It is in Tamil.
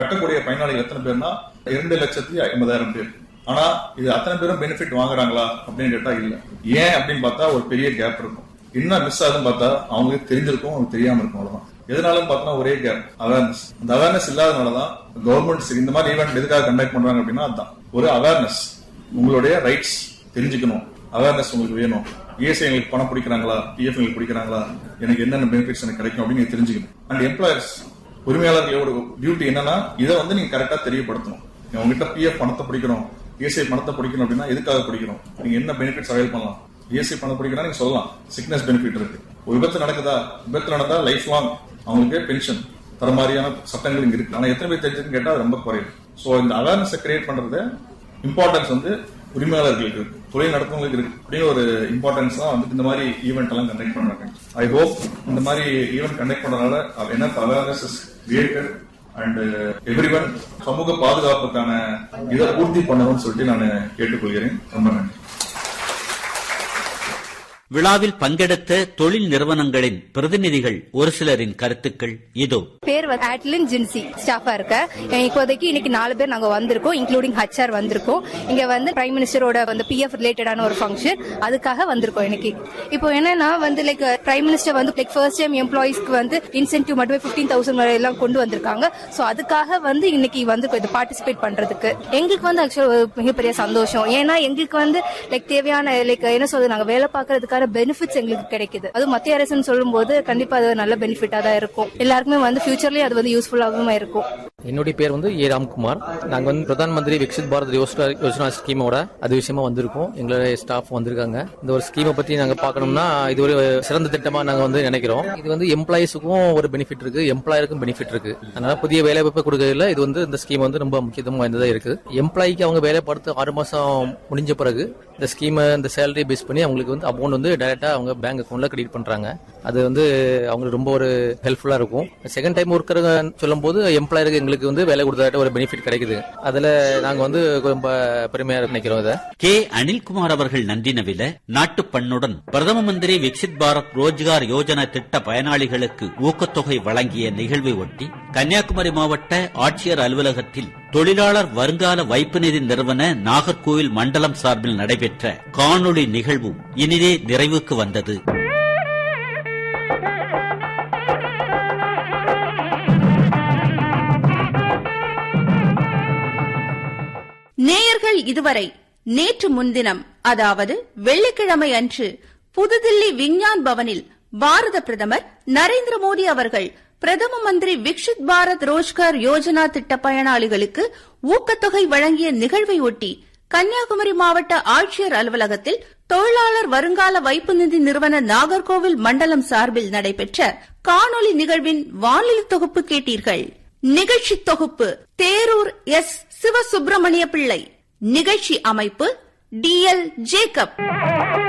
கட்டக்கூடிய பயனாளிகள் எத்தனை பேர்னா இரண்டு லட்சத்தி ஐம்பதாயிரம் பேர் ஆனா இது அத்தனை பேரும் பெனிஃபிட் வாங்குறாங்களா அப்படின்னு கேட்டா இல்ல ஏன் அப்படின்னு பார்த்தா ஒரு பெரிய கேப் இருக்கும் என்ன மிஸ் ஆகுதுன்னு பார்த்தா அவங்களுக்கு தெரிஞ்சிருக்கும் அவங்களுக்கு தெரியாம இருக்கும் அவ்வளவுதான் எதனாலும் பார்த்தா ஒரே கேப் அவேர்னஸ் அந்த அவேர்னஸ் இல்லாதனாலதான் கவர்மெண்ட்ஸ் இந்த மாதிரி ஈவெண்ட் எதுக்காக கண்டக்ட் பண்றாங்க அப்படின்னா அதுதான் ஒரு அவேர்னஸ் உங்களுடைய ரைட்ஸ் தெரிஞ்சுக்கணும் அவேர்னஸ் உங்களுக்கு வேணும் இஎஸ்ஐ எங்களுக்கு பணம் பிடிக்கிறாங்களா பிஎஃப் எங்களுக்கு பிடிக்கிறாங்களா எனக்கு என்னென்ன பெனிஃபிட்ஸ் எனக்கு கிடைக்கும் அப்படின்னு நீங்க தெரிஞ்சுக்கணும் அண்ட் எம்ப்ளாயர்ஸ் உரிமையாளர்களோட டியூட்டி என்னன்னா இதை வந்து நீங்க கரெக்டா தெரியப்படுத்தணும் உங்ககிட்ட பிஎஃப் பணத்தை பிடிக்கணும் இஎஸ்ஐ பணத்தை பிடிக்கணும் அப்படின்னா எதுக்காக பிடிக்கணும் நீங்க என்ன பெனிஃபிட்ஸ் அவைல் பண்ணலாம் இஎஸ்ஐ பணம் பிடிக்கணும் நீங்க சொல்லலாம் சிக்னஸ் பெனிஃபிட் இருக்கு ஒரு விபத்து நடக்குதா விபத்து நடந்தா லைஃப் லாங் அவங்களுக்கு பென்ஷன் தர மாதிரியான சட்டங்கள் இங்க இருக்கு ஆனா எத்தனை பேர் தெரிஞ்சுன்னு கேட்டா அது ரொம்ப குறையும் சோ இந்த அவேர்னஸ் கிரியேட் பண்றது இம்பார்ட்டன்ஸ் வந்து உரிமையாளர்களுக்கு இருக்கு தொழில் நடத்துவங்களுக்கு இருக்கு அப்படின்னு ஒரு இம்பார்ட்டன்ஸ் தான் வந்து இந்த மாதிரி ஈவெண்ட் எல்லாம் கண்டக்ட் பண்றாங்க ஐ ஹோப் இந்த மாதிரி ஈவெண்ட் கண்டக்ட் பண்றதுனால என்ன awareness is created and every one சமூக பாதுகாப்புக்கான இதை பூர்த்தி பண்ணணும்னு சொல்லிட்டு நான் கேட்டுக்கொள்கிறேன் ரொம்ப நன்றி விழாவில் பங்கெடுத்த தொழில் நிறுவனங்களின் பிரதிநிதிகள் ஒரு சிலரின் கருத்துக்கள் இதோ பேர் வந்து ஆட்லின் ஜின்சி ஸ்டாஃபா இருக்க இப்போதைக்கு இன்னைக்கு நாலு பேர் நாங்க வந்திருக்கோம் இன்க்ளூடிங் ஹச்ஆர் வந்திருக்கோம் இங்க வந்து பிரைம் மினிஸ்டரோட வந்து பிஎஃப் ரிலேட்டடான ஒரு ஃபங்க்ஷன் அதுக்காக வந்திருக்கோம் இன்னைக்கு இப்போ என்னன்னா வந்து லைக் பிரைம் மினிஸ்டர் வந்து லைக் ஃபர்ஸ்ட் டைம் எம்ப்ளாயிஸ்க்கு வந்து இன்சென்டிவ் மட்டுமே பிப்டீன் தௌசண்ட் எல்லாம் கொண்டு வந்திருக்காங்க சோ அதுக்காக வந்து இன்னைக்கு வந்து இது பார்ட்டிசிபேட் பண்றதுக்கு எங்களுக்கு வந்து ஆக்சுவலா ஒரு மிகப்பெரிய சந்தோஷம் ஏன்னா எங்களுக்கு வந்து லைக் தேவையான லைக் என்ன சொல்றது நாங்க வேலை பார்க்கறதுக்கான பெனிஃபிட்ஸ் எங்களுக்கு கிடைக்குது அது மத்திய அரசுன்னு சொல்லும்போது கண்டிப்பா அது நல்ல பெனிஃபிட்டா தான் இருக்கும் எல்லாருக்குமே வந்து ஃபியூச்சர்லயே அது வந்து யூஸ்ஃபுல்லாகவும் இருக்கும் என்னுடைய பேர் வந்து ஏ ராம்குமார் நாங்க வந்து பிரதான் மந்திரி விக்சித் பாரத் யோஜனா யோஜனா ஸ்கீமோட அது விஷயமா வந்திருக்கோம் எங்களுடைய ஸ்டாஃப் வந்திருக்காங்க இந்த ஒரு ஸ்கீமை பத்தி நாங்க பார்க்கணும்னா இது ஒரு சிறந்த திட்டமா நாங்க வந்து நினைக்கிறோம் இது வந்து எம்ப்ளாயிஸுக்கும் ஒரு பெனிஃபிட் இருக்கு எம்ப்ளாயருக்கும் பெனிஃபிட் இருக்கு அதனால புதிய வேலை வாய்ப்பு கொடுக்கறதுல இது வந்து இந்த ஸ்கீம் வந்து ரொம்ப முக்கியத்துவம் வாய்ந்ததா இருக்கு எம்ப்ளாய்க்கு அவங்க வேலை பார்த்து ஆறு மாசம் முடிஞ்ச பிறகு இந்த ஸ்கீமை இந்த சேலரி பேஸ் பண்ணி அவங்களுக்கு வந்து அமௌண்ட் வந்து டைரக்டா அவங்க பேங்க் அக்கௌண்ட்ல கிரெடிட் பண்றாங்க அது வந்து அவங்களுக்கு ரொம்ப ஒரு ஹெல்ப்ஃபுல்லா இருக்கும் செகண்ட் டைம் ஒர்க்கர் சொல்லும் போது எம்ப்ளாயருக்கு எங்களுக்கு வந்து வேலை கொடுத்தாட்ட ஒரு பெனிஃபிட் கிடைக்குது அதுல நாங்க வந்து ரொம்ப பெருமையா நினைக்கிறோம் இதை கே அனில்குமார் அவர்கள் நன்றி நவில நாட்டுப் பண்ணுடன் பிரதம மந்திரி விக்சித் பாரத் ரோஜ்கார் யோஜனா திட்ட பயனாளிகளுக்கு ஊக்கத்தொகை வழங்கிய நிகழ்வை ஒட்டி கன்னியாகுமரி மாவட்ட ஆட்சியர் அலுவலகத்தில் தொழிலாளர் வருங்கால வைப்பு நிதி நிறுவன நாகர்கோவில் மண்டலம் சார்பில் நடைபெற்ற காணொளி நிகழ்வும் இனிதே நிறைவுக்கு வந்தது நேயர்கள் இதுவரை நேற்று முன்தினம் அதாவது வெள்ளிக்கிழமை அன்று புதுதில்லி விஞ்ஞான் பவனில் பாரத பிரதமர் நரேந்திர மோடி அவர்கள் பிரதம மந்திரி விக்ஷித் பாரத் ரோஜ்கார் யோஜனா திட்ட பயனாளிகளுக்கு ஊக்கத்தொகை வழங்கிய நிகழ்வை ஒட்டி கன்னியாகுமரி மாவட்ட ஆட்சியர் அலுவலகத்தில் தொழிலாளர் வருங்கால வைப்பு நிதி நிறுவன நாகர்கோவில் மண்டலம் சார்பில் நடைபெற்ற காணொலி நிகழ்வின் வானொலி தொகுப்பு கேட்டீர்கள் நிகழ்ச்சி தொகுப்பு தேரூர் எஸ் சிவசுப்பிரமணிய பிள்ளை நிகழ்ச்சி அமைப்பு டி எல் ஜேக்கப்